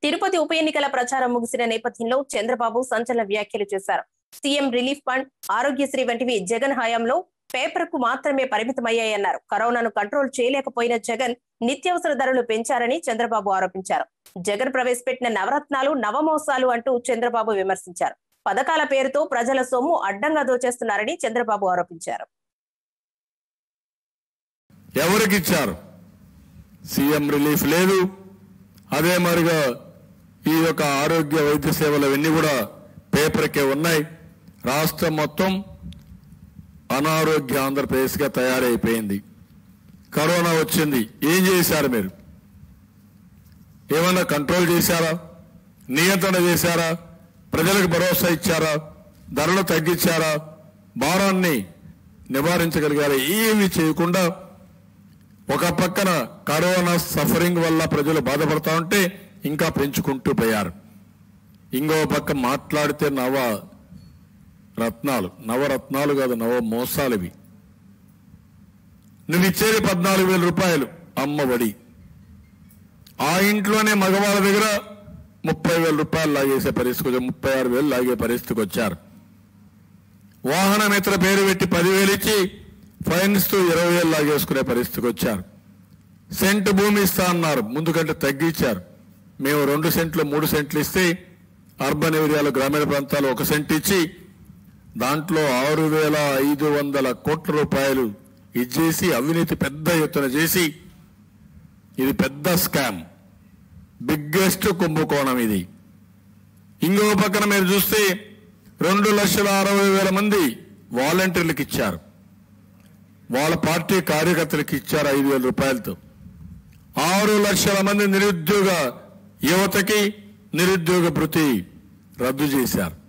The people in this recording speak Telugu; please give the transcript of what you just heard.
తిరుపతి ఉప ఎన్నికల ప్రచారం ముగిసిన నేపథ్యంలో చంద్రబాబు సంచలన వ్యాఖ్యలు చేశారు సీఎం రిలీఫ్ ఫండ్ ఆరోగ్యశ్రీ వంటివి జగన్ హయాంలో పేపర్ కు మాత్రమే పరిమితమయ్యాయన్నారు కరోనాను కంట్రోల్ చేయలేకపోయిన జగన్ నిత్యావసర ధరలు పెంచారని చంద్రబాబు ఆరోపించారు జగన్ ప్రవేశపెట్టిన నవరత్నాలు నవమోసాలు అంటూ చంద్రబాబు విమర్శించారు పథకాల పేరుతో ప్రజల సొమ్ము అడ్డంగా దోచేస్తున్నారని చంద్రబాబు ఆరోపించారు ఎవరికి ఇచ్చారు సీఎం రిలీఫ్ లేదు అదే మరిగా ఈ యొక్క ఆరోగ్య వైద్య సేవలు అవన్నీ కూడా పేపర్కే ఉన్నాయి రాష్ట్రం మొత్తం అనారోగ్య ఆంధ్రప్రదేశ్గా తయారైపోయింది కరోనా వచ్చింది ఏం చేశారు మీరు ఏమన్నా కంట్రోల్ చేశారా నియంత్రణ చేశారా ప్రజలకు భరోసా ఇచ్చారా ధరలు తగ్గించారా భారాన్ని నివారించగలిగారా ఏమీ చేయకుండా ఒక పక్కన కరోనా సఫరింగ్ వల్ల ప్రజలు బాధపడతా ఉంటే ఇంకా పెంచుకుంటూ పోయారు ఇంకో పక్క మాట్లాడితే నవ రత్నాలు నవరత్నాలు కాదు నవ మోసాలు ఇవి నువ్వు ఇచ్చేది పద్నాలుగు వేల రూపాయలు అమ్మ ఒడి ఆ ఇంట్లోనే మగవాళ్ళ దగ్గర ముప్పై వేల రూపాయలు లాగేసే పరిస్థితికి వచ్చారు ముప్పై ఆరు వేలు లాగే పరిస్థితికి వచ్చారు వాహన మిత్ర పేరు పెట్టి పదివేలు ఇచ్చి ఫైన్స్ తో ఇరవై వేలు లాగేసుకునే పరిస్థితికి వచ్చారు సెంట్ భూమి ఇస్తా అన్నారు ముందు కంటే తగ్గించారు మేము రెండు సెంట్లు మూడు సెంట్లు ఇస్తే అర్బన్ ఏరియాలో గ్రామీణ ప్రాంతాలు ఒక సెంట్ ఇచ్చి దాంట్లో ఆరు వేల ఐదు వందల కోట్ల రూపాయలు ఇచ్చేసి అవినీతి పెద్ద ఎత్తున చేసి ఇది పెద్ద స్కామ్ బిగ్గెస్ట్ కుంభకోణం ఇది ఇంకో పక్కన మీరు చూస్తే రెండు లక్షల అరవై వేల మంది వాలంటీర్లకు ఇచ్చారు వాళ్ళ పార్టీ కార్యకర్తలకు ఇచ్చారు ఐదు వేల రూపాయలతో ఆరు లక్షల మంది నిరుద్యోగ యువతకి నిరుద్యోగ భృతి రద్దు చేశారు